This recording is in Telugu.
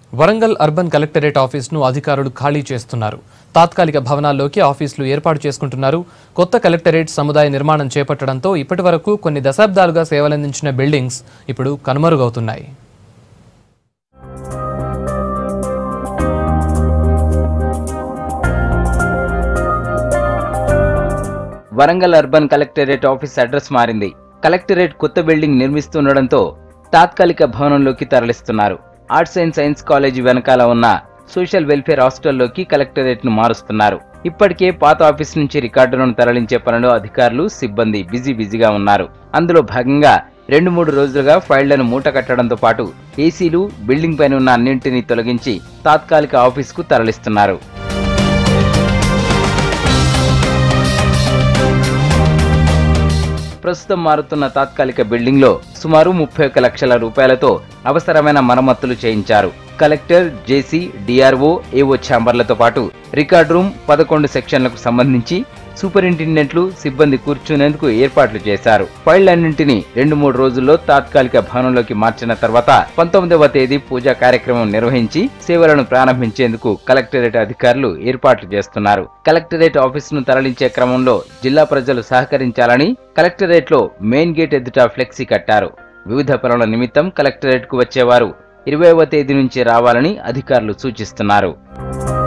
వరంగల్ అర్బన్ కలెక్టరేట్ ఆఫీస్ను అధికారులు ఖాళీ చేస్తున్నారు తాత్కాలిక భవనాల్లోకి ఆఫీసులు ఏర్పాటు చేసుకుంటున్నారు కొత్త కలెక్టరేట్ సముదాయ నిర్మాణం చేపట్టడంతో ఇప్పటి వరకు కొన్ని దశాబ్దాలుగా సేవలందించిన బిల్డింగ్స్ ఇప్పుడు కనుమరుగవుతున్నాయి Warangal urban collectorate office address మారింది కలెక్టరేట్ కొత్త బిల్డింగ్ నిర్మిస్తుండడంతో తాత్కాలిక భవనంలోకి తరలిస్తున్నారు ఆర్ట్స్ అండ్ సైన్స్ కాలేజీ వెనకాల ఉన్న సోషల్ వెల్ఫేర్ హాస్టల్లోకి కలెక్టరేట్ ను మారుస్తున్నారు ఇప్పటికే పాత ఆఫీస్ నుంచి రికార్డులను తరలించే పనిలో అధికారులు సిబ్బంది బిజీ బిజీగా ఉన్నారు అందులో భాగంగా రెండు మూడు రోజులుగా ఫైళ్లను మూట కట్టడంతో పాటు ఏసీలు బిల్డింగ్ పైన ఉన్న అన్నింటినీ తొలగించి తాత్కాలిక ఆఫీస్కు తరలిస్తున్నారు ప్రస్తుతం మారుతున్న తాత్కాలిక బిల్డింగ్ లో సుమారు ముప్పై ఒక్క లక్షల రూపాయలతో అవసరమైన మరమ్మతులు చేయించారు కలెక్టర్ జేసీ డిఆర్ఓ ఏఓ ఛాంబర్లతో పాటు రికార్డ్ రూమ్ పదకొండు సెక్షన్లకు సంబంధించి సూపరింటెండెంట్లు సిబ్బంది కూర్చునేందుకు ఏర్పాట్లు చేశారు ఫైళ్లన్నింటినీ రెండు మూడు రోజుల్లో తాత్కాలిక భవనంలోకి మార్చిన తర్వాత పంతొమ్మిదవ తేదీ పూజా కార్యక్రమం నిర్వహించి సేవలను ప్రారంభించేందుకు కలెక్టరేట్ అధికారులు ఏర్పాట్లు చేస్తున్నారు కలెక్టరేట్ ఆఫీసును తరలించే క్రమంలో జిల్లా ప్రజలు సహకరించాలని కలెక్టరేట్ లో మెయిన్ గేట్ ఎదుట ఫ్లెక్సీ కట్టారు వివిధ పనుల నిమిత్తం కలెక్టరేట్ కు వచ్చేవారు ఇరవైవ తేదీ నుంచి రావాలని అధికారులు సూచిస్తున్నారు